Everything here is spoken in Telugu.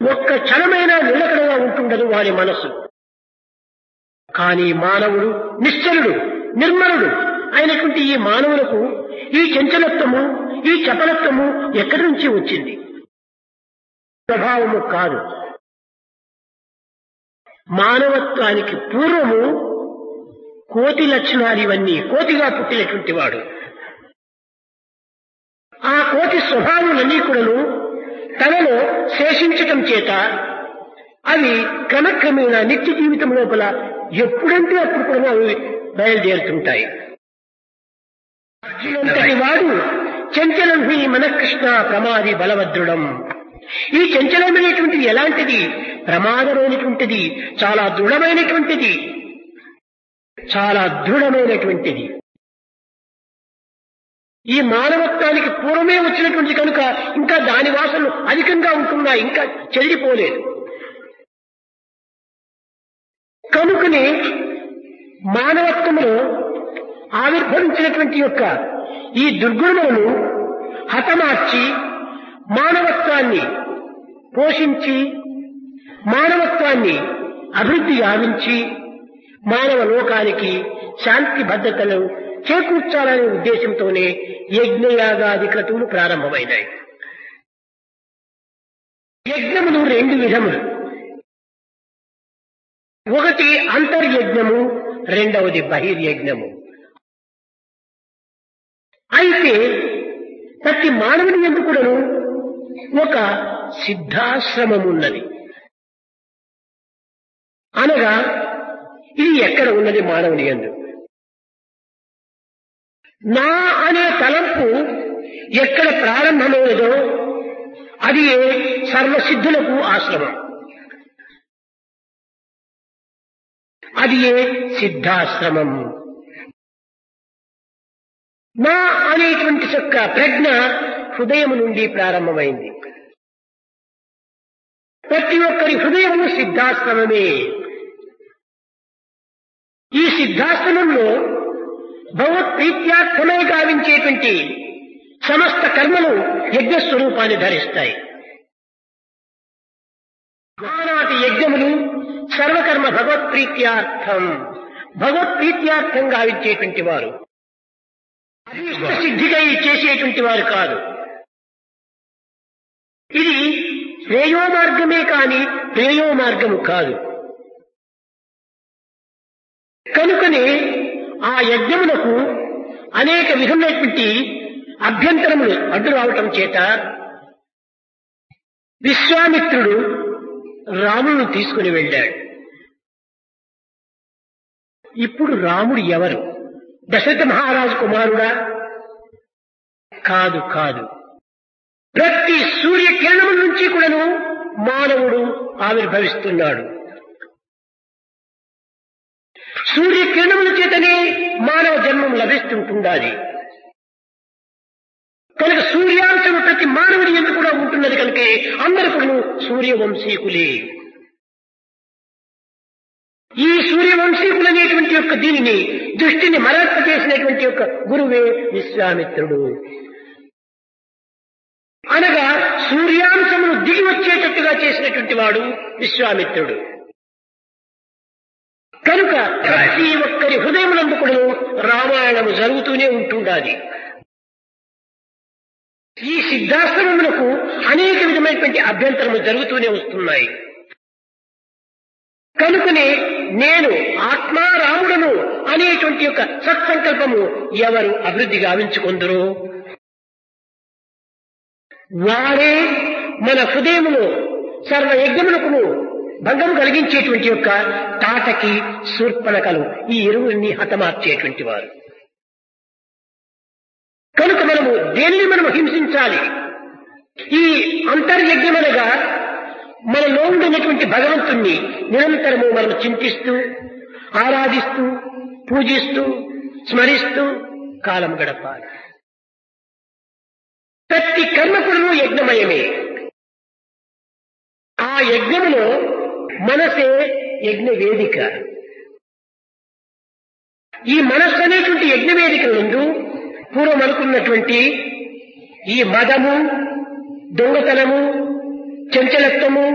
ఒక్క క్షణమైన నిలకడగా ఉంటుండదు వారి మనసు కానీ మానవుడు నిశ్చలుడు నిర్మలుడు అయినటువంటి ఈ మానవులకు ఈ చంచలత్వము ఈ చపలత్వము ఎక్కడి నుంచి వచ్చింది ప్రభావము కాదు మానవత్వానికి పూర్వము కోతి లక్షణాలు ఇవన్నీ కోతిగా పుట్టినటువంటి వాడు ఆ కోతి స్వభావాలన్నీ కూడాను తనలో శేషించటం చేత అవి క్రమక్రమేణా నిత్య జీవితం లోపల ఎప్పుడంటే అప్పుడు కూడా అవి బయలుదేరుతుంటాయి అంతటి వాడు చంచలం హి మనకృష్ణ ప్రమాది బలభద్రుడం ఈ చంచలమైనటువంటిది ఎలాంటిది ప్రమాదమైనటువంటిది చాలా దృఢమైనటువంటిది చాలా దృఢమైనటువంటిది ఈ మానవత్వానికి పూర్వమే వచ్చినటువంటి కనుక ఇంకా దాని వాసనలు అధికంగా ఉంటున్నాయి ఇంకా చెల్లిపోలేదు కనుకనే మానవత్వంలో ఆవిర్భవించినటువంటి యొక్క ఈ దుర్గుణములను హతమార్చి మానవత్వాన్ని పోషించి మానవత్వాన్ని అభివృద్ధి గావించి మానవ లోకానికి శాంతి భద్రతలు చేకూర్చాలనే ఉద్దేశంతోనే యజ్ఞయాగాది క్రతువులు ప్రారంభమైనాయి యజ్ఞములు రెండు విధములు ఒకటి అంతర్యజ్ఞము రెండవది బహిర్యజ్ఞము అయితే ప్రతి మానవుని ఎందుకు కూడాను ఒక సిద్ధాశ్రమం ఉన్నది అనగా ఇది ఎక్కడ ఉన్నది మానవుని ఎందు నా అనే తలంపు ఎక్కడ ప్రారంభమైనదో అది సర్వసిద్ధులకు ఆశ్రమం అది సిద్ధాశ్రమం నా అనేటువంటి యొక్క ప్రజ్ఞ హృదయం నుండి ప్రారంభమైంది ప్రతి ఒక్కరి హృదయము సిద్ధాశ్రమమే ఈ సిద్ధాశ్రమంలో భగవత్ప్రీత్యార్థమై గావించేటువంటి సమస్త కర్మలు యజ్ఞ స్వరూపాన్ని ధరిస్తాయి ఆనాటి యజ్ఞములు సర్వకర్మ భగవత్ప్రీత్యార్థం భగవత్ప్రీత్యార్థం గావించేటువంటి వారు అభీష్ట సిద్ధికై చేసేటువంటి వారు కాదు ఇది శ్రేయో మార్గమే కాని ప్రేయో మార్గము కాదు కనుకనే ఆ యజ్ఞములకు అనేక విధమైనటువంటి అభ్యంతరములు అడ్డు రావటం చేత విశ్వామిత్రుడు రాములను తీసుకుని వెళ్ళాడు ఇప్పుడు రాముడు ఎవరు దశరథ మహారాజు కుమారుడా కాదు కాదు ప్రతి సూర్య కిరణముల నుంచి కూడాను మానవుడు ఆవిర్భవిస్తున్నాడు సూర్య కిరణముల చేతనే మానవ జన్మం లభిస్తుంటుండాలి కనుక సూర్యాంశము ప్రతి మానవుడి ఎందుకు కూడా ఉంటున్నది కనుక అందరు కూడా సూర్యవంశీకులే ఈ సూర్యవంశీకులు అనేటువంటి యొక్క దీనిని దృష్టిని మరల్ప చేసినటువంటి యొక్క గురువే విశ్వామిత్రుడు అనగా సూర్యాంశమును దిగి వచ్చేటట్టుగా చేసినటువంటి వాడు విశ్వామిత్రుడు కనుక ప్రతి ఒక్కరి హృదయమునందు కూడా రామాయణము జరుగుతూనే ఉంటుండాలి ఈ సిద్ధాశ్రమములకు అనేక విధమైనటువంటి అభ్యంతరములు జరుగుతూనే వస్తున్నాయి కనుకనే నేను ఆత్మారాముడను అనేటువంటి యొక్క సత్సంకల్పము ఎవరు అభివృద్ధి గావించుకుందరో వారే మన హృదయమును సర్వ యజ్ఞములకు భంగం కలిగించేటువంటి యొక్క తాటకి శూర్పణకలు ఈ ఇరువురిని హతమార్చేటువంటి వారు కనుక మనము దేనిని మనము హింసించాలి ఈ అంతర్యజ్ఞమనగా మనలో ఉండినటువంటి భగవంతుణ్ణి నిరంతరము మనం చింతిస్తూ ఆరాధిస్తూ పూజిస్తూ స్మరిస్తూ కాలం గడపాలి ప్రతి కర్మకుడు యజ్ఞమయమే ఆ యజ్ఞములో మనసే యజ్ఞ వేదిక ఈ మనస్సు అనేటువంటి యజ్ఞ వేదిక నుండి పూర్వం అనుకున్నటువంటి ఈ మదము దొంగతనము చంచలత్వము